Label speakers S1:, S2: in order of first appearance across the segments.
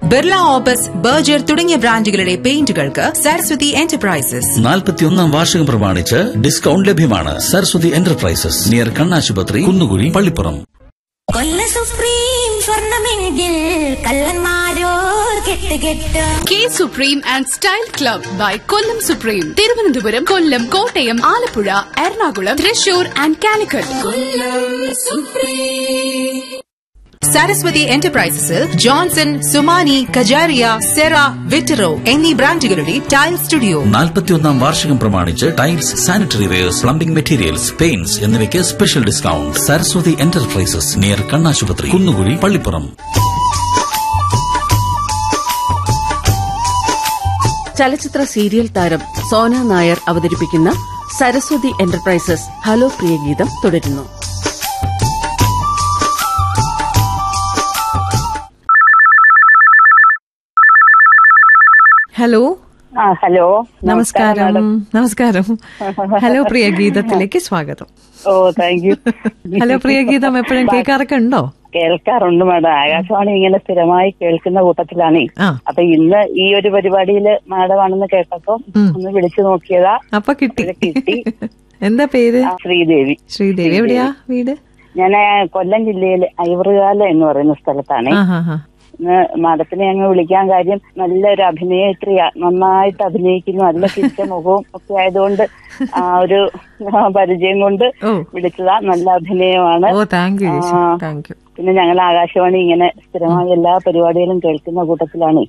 S1: Birla opus Berger തുടങ്ങിയ ബ്രാൻഡുകളുടെ പെയിന്റുകൾക്ക് Saraswati enterprises
S2: നാൽപ്പത്തിയൊന്നാം വാർഷികം പ്രമാണിച്ച് ഡിസ്കൗണ്ട് ലഭ്യമാണ് സരസ്വതി എന്റർപ്രൈസസ് നിയർ കണ്ണാശുപത്രി കുന്നുകുഴി പള്ളിപ്പുറം
S3: കൊല്ല സുപ്രീം സ്വർണമെങ്കിൽ കള്ളന്മാരോർ കെട്ട് കെട്ട്
S4: K supreme and style club by Kollam supreme Thiruvananthapuram Kollam Kottayam Alappuzha Ernakulam Thrissur and Calicut
S1: Saraswati എന്റർപ്രൈസസിൽ ജോൺസൺ സുമാനി കജാരിയ സെറ വിറ്ററോ എന്നീ ബ്രാൻഡുകളുടെ ടൈൽ സ്റ്റുഡിയോ
S2: നാൽപ്പത്തിയൊന്നാം വാർഷികം പ്രമാണിച്ച് tiles sanitary wares plumbing materials paints എന്നിവയ്ക്ക് special discount Saraswati enterprises near കണ്ണാശുപത്രി കുന്നുകുഴി പള്ളിപ്പുറം
S5: ചലച്ചിത്ര സീരിയൽ താരം സോന നായർ അവതരിപ്പിക്കുന്ന സരസ്വതി എന്റർപ്രൈസസ് ഹലോ പ്രിയ ഗീതം തുടരുന്നു
S6: ഹലോ
S7: ആ ഹലോ
S6: നമസ്കാരം നമസ്കാരം ഹലോ പ്രിയ ഗീതത്തിലേക്ക് സ്വാഗതം
S7: ഓ താങ്ക് യു
S6: ഹലോ പ്രിയ ഗീതം എപ്പോഴും കേൾക്കാറൊക്കെ ഉണ്ടോ
S7: കേൾക്കാറുണ്ട് മാഡം ആകാശവാണി ഇങ്ങനെ സ്ഥിരമായി കേൾക്കുന്ന കൂട്ടത്തിലാണേ
S6: ആ
S7: അപ്പൊ ഇന്ന് ഈ ഒരു പരിപാടിയില് മാഡമാണെന്ന് കേട്ടപ്പോ ഒന്ന് വിളിച്ചു നോക്കിയതാ
S6: അപ്പൊ കിട്ടി
S7: ഇത് കിട്ടി.
S6: എന്താ പേര്
S7: ആ, ശ്രീദേവി
S6: ശ്രീദേവി എവിടെയാ വീട്
S7: ഞാൻ കൊല്ലം ജില്ലയിലെ ഐവറുകാല എന്ന് പറയുന്ന സ്ഥലത്താണ്
S6: ആ ഹാ ഹാ
S7: ഇന്ന് മാഡത്തിനെ അങ്ങ് വിളിക്കാൻ കാര്യം നല്ലൊരു അഭിനേത്രിയാ നന്നായിട്ട് അഭിനയിക്കുന്നു നല്ല ചിരിച്ച മുഖവും ഒക്കെ ആയതുകൊണ്ട് ആ ഒരു ആ, പരിചയം കൊണ്ട്
S6: ഓ.
S7: വിളിച്ചതാ നല്ല അഭിനയമാണ്
S6: ഓ താങ്ക് യു
S7: ആ.
S6: താങ്ക് യു
S7: പിന്നെ ഞങ്ങൾ ആകാശവാണി ഇങ്ങനെ സ്ഥിരമായി എല്ലാ പരിപാടികളും കേൾക്കുന്ന കൂട്ടത്തിലാണ്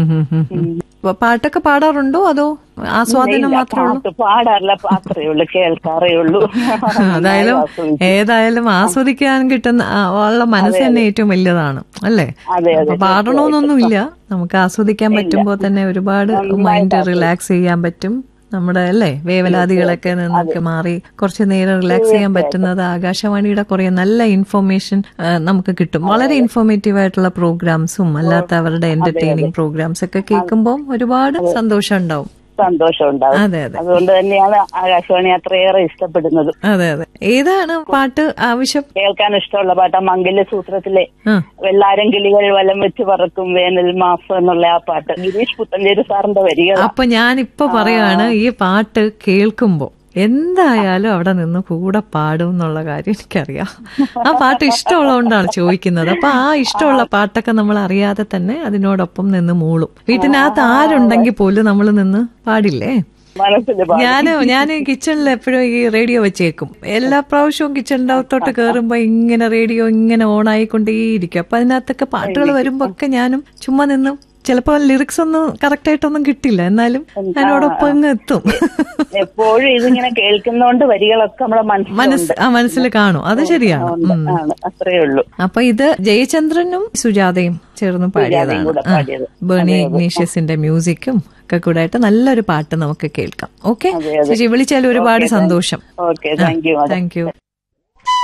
S6: പാട്ടൊക്കെ പാടാറുണ്ടോ അതോ ആസ്വാദനം മാത്രമേ ഉള്ളൂ
S7: പാട്ട് പാടാറില്ല പാത്രേ ഉള്ളൂ കേൾക്കാറേ ഉള്ളൂ
S6: അതായാലും
S7: ആസ്വദിക്കും.
S6: ഏതായാലും ആസ്വദിക്കാൻ കിട്ടുന്ന ആ, ഉള്ള മനസ്സ് തന്നെ ഏറ്റവും വലിയതാണ് അല്ലേ
S7: അതെ, അതെ,
S6: അപ്പൊ പാടണമെന്നൊന്നുമില്ല നമുക്ക് ആസ്വദിക്കാൻ പറ്റുമ്പോൾ തന്നെ ഒരുപാട് മൈൻഡ് റിലാക്സ് ചെയ്യാൻ പറ്റും നമ്മുടെ അല്ലേ വേവലാതികളൊക്കെ നിന്നൊക്കെ മാറി കുറച്ച് നേരം റിലാക്സ് ചെയ്യാൻ പറ്റുന്നത് ആകാശവാണിയുടെ കുറെ നല്ല ഇൻഫർമേഷൻ നമുക്ക് കിട്ടും വളരെ ഇൻഫോർമേറ്റീവ് ആയിട്ടുള്ള പ്രോഗ്രാംസും അല്ലാത്ത അവരുടെ എന്റർടൈനിങ് പ്രോഗ്രാംസ് ഒക്കെ കേൾക്കുമ്പോൾ ഒരുപാട് സന്തോഷം ഉണ്ടാവും
S7: സന്തോഷം ഉണ്ടാവും
S6: അതെ അതെ
S7: അതുകൊണ്ട് തന്നെയാണ് ആകാശവാണി അത്രയേറെ ഇഷ്ടപ്പെടുന്നത്
S6: അതെ അതെ ഏതാണ് പാട്ട് ആവശ്യം
S7: കേൾക്കാൻ ഇഷ്ടമുള്ള പാട്ട് ആ മംഗല്യ സൂത്രത്തിലെ
S6: ആ
S7: വെള്ളാരം കിളികൾ വലം വെച്ച് പറക്കും വേനൽ മാസം എന്നുള്ള ആ പാട്ട് ഗിരീഷ് പുത്തഞ്ചേരി സാറിന്റെ വരികൾ
S6: അപ്പൊ ഞാൻ ഇപ്പൊ പറയാണ് ഈ പാട്ട് കേൾക്കുമ്പോ എന്തായാലും അവിടെ നിന്ന് കൂടെ പാടും എന്നുള്ള കാര്യം എനിക്കറിയാം ആ പാട്ട് ഇഷ്ടമുള്ളതുകൊണ്ടാണ് ചോദിക്കുന്നത് അപ്പൊ ആ ഇഷ്ടമുള്ള പാട്ടൊക്കെ നമ്മൾ അറിയാതെ തന്നെ അതിനോടൊപ്പം നിന്ന് മൂളും വീട്ടിനകത്ത് ആരുണ്ടെങ്കിൽ പോലും നമ്മൾ നിന്ന് പാടില്ലേ
S7: മനസ്സിൽ
S6: ഞാന് ഞാൻ കിച്ചണിൽ എപ്പോഴും ഈ റേഡിയോ വെച്ചേക്കും എല്ലാ പ്രാവശ്യവും കിച്ചണിന്റെ അകത്തോട്ട് കയറുമ്പോ ഇങ്ങനെ റേഡിയോ ഇങ്ങനെ ഓൺ ആയിക്കൊണ്ടേയിരിക്കും അപ്പൊ അതിനകത്തൊക്കെ പാട്ടുകൾ വരുമ്പോ ഒക്കെ ഞാനും ചുമ്മാ നിന്ന് ചിലപ്പോ ലിറിക്സ് ഒന്നും കറക്റ്റ് ആയിട്ടൊന്നും കിട്ടില്ല എന്നാലും അതിനോടൊപ്പം അങ്ങ് എത്തും
S7: എപ്പോഴും ഇതിങ്ങനെ കേൾക്കുന്നോണ്ട് വരികളൊക്കെ നമ്മുടെ
S6: മനസ്സ്
S7: മനസ്സിലുണ്ട്
S6: ആ മനസ്സിൽ കാണും അത് ശരിയാണ് ഉം.
S7: ആണ് അത്രേ ഉള്ളൂ
S6: അപ്പൊ ഇത് ജയചന്ദ്രനും സുജാതയും ചേർന്ന് പാടിയതാണ്
S7: കൂടെ
S6: ആ.
S7: പാടിയത്.
S6: ബേണി ഇഗ്നീഷ്യസിന്റെ മ്യൂസിക്കും ഒക്കെ കൂടെ ആയിട്ട് നല്ലൊരു പാട്ട് നമുക്ക് കേൾക്കാം ഓക്കെ
S7: അതെ, അതെ.
S6: ചേച്ചി വിളിച്ചാൽ ഒരുപാട് സന്തോഷം
S7: okay thank you
S6: thank U